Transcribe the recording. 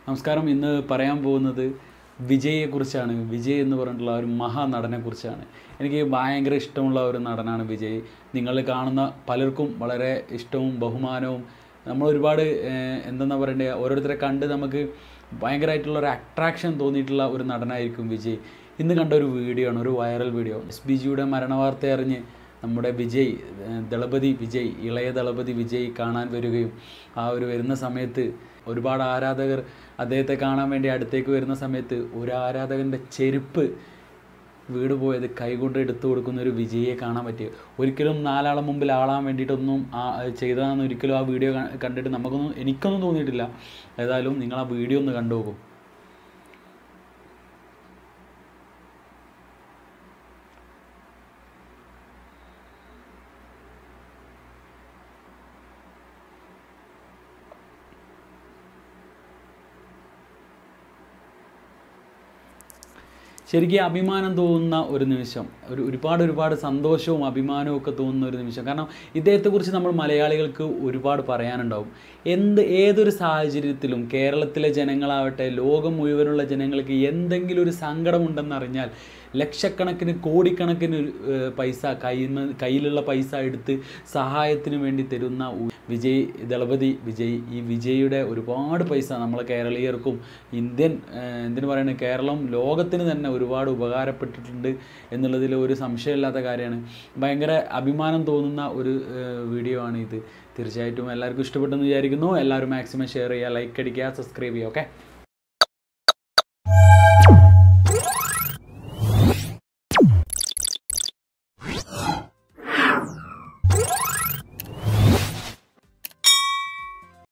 നമസ്കാരം ഇന്ന് പറയാൻ പോകുന്നത് വിജയെക്കുറിച്ചാണ് വിജയ് എന്ന് പറഞ്ഞിട്ടുള്ള ഒരു മഹാനടനെക്കുറിച്ചാണ് എനിക്ക് ഭയങ്കര ഇഷ്ടമുള്ള ഒരു നടനാണ് വിജയ് നിങ്ങൾ കാണുന്ന പലർക്കും വളരെ ഇഷ്ടവും ബഹുമാനവും നമ്മൾ ഒരുപാട് ഏഹ്, എന്തെന്നാ പറയണ്ടേ ഓരോരുത്തരെ കണ്ട് നമുക്ക് ഭയങ്കരമായിട്ടുള്ള ഒരു അട്രാക്ഷൻ തോന്നിയിട്ടുള്ള ഒരു നടനായിരിക്കും വിജയ് ഇന്ന് കണ്ട ഒരു വീഡിയോ ആണ് ഒരു വൈറൽ വീഡിയോ എസ് ബി ജിയുടെ മരണവാർത്ത അറിഞ്ഞ് നമ്മുടെ വിജയ് ഏഹ്, ദളപതി വിജയ് ഇളയ ദളപതി വിജയ് കാണാൻ വരികയും ആ ഒരു വരുന്ന സമയത്ത് ഒരുപാട് ആരാധകർ അദ്ദേഹത്തെ കാണാൻ വേണ്ടി അടുത്തേക്ക് വരുന്ന സമയത്ത് ഒരു ആരാധകൻ്റെ ചെരുപ്പ് വീട് പോയത് കൈകൊണ്ട് എടുത്തു കൊടുക്കുന്ന ഒരു വിജയെ കാണാൻ പറ്റി ഒരിക്കലും നാലാളെ മുമ്പിൽ ആളാൻ വേണ്ടിയിട്ടൊന്നും ആ ചെയ്തതാണെന്ന് ഒരിക്കലും ആ വീഡിയോ കണ്ടിട്ട് നമുക്കൊന്നും എനിക്കൊന്നും തോന്നിയിട്ടില്ല ഏതായാലും നിങ്ങൾ ആ വീഡിയോ ഒന്ന് കണ്ടു നോക്കും ശരിക്കും അഭിമാനം തോന്നുന്ന ഒരു നിമിഷം ഒരു ഒരുപാട് ഒരുപാട് സന്തോഷവും അഭിമാനവും ഒക്കെ തോന്നുന്ന ഒരു നിമിഷം കാരണം ഇദ്ദേഹത്തെക്കുറിച്ച് നമ്മൾ മലയാളികൾക്ക് ഒരുപാട് പറയാനുണ്ടാവും എന്ത് ഏതൊരു സാഹചര്യത്തിലും കേരളത്തിലെ ജനങ്ങളാവട്ടെ ലോകം മുഴുവനുള്ള ജനങ്ങൾക്ക് എന്തെങ്കിലും ഒരു സങ്കടമുണ്ടെന്നറിഞ്ഞാൽ ലക്ഷക്കണക്കിന് കോടിക്കണക്കിന് ഏഹ്, പൈസ കയ്യിൽ നിന്ന് കയ്യിലുള്ള പൈസ എടുത്ത് സഹായത്തിന് വേണ്ടി തരുന്ന ഉ- വിജയ് ദളപതി വിജയ് ഈ വിജയുടെ ഒരുപാട് പൈസ നമ്മളെ കേരളീയർക്കും ഇന്ത്യൻ ഏഹ്, എന്തിനു പറയുന്നത് കേരളം ലോകത്തിന് തന്നെ ഒരുപാട് ഉപകാരപ്പെട്ടിട്ടുണ്ട് എന്നുള്ളതിൽ ഒരു സംശയമില്ലാത്ത കാര്യമാണ് ഭയങ്കര അഭിമാനം തോന്നുന്ന ഒരു ഏഹ്, വീഡിയോ ആണ് ഇത് തീർച്ചയായിട്ടും എല്ലാവർക്കും ഇഷ്ടപ്പെട്ടെന്ന് വിചാരിക്കുന്നു എല്ലാവരും മാക്സിമം ഷെയർ ചെയ്യുക ലൈക്ക് അടിക്കുക സബ്സ്ക്രൈബ് ചെയ്യുക ഓക്കെ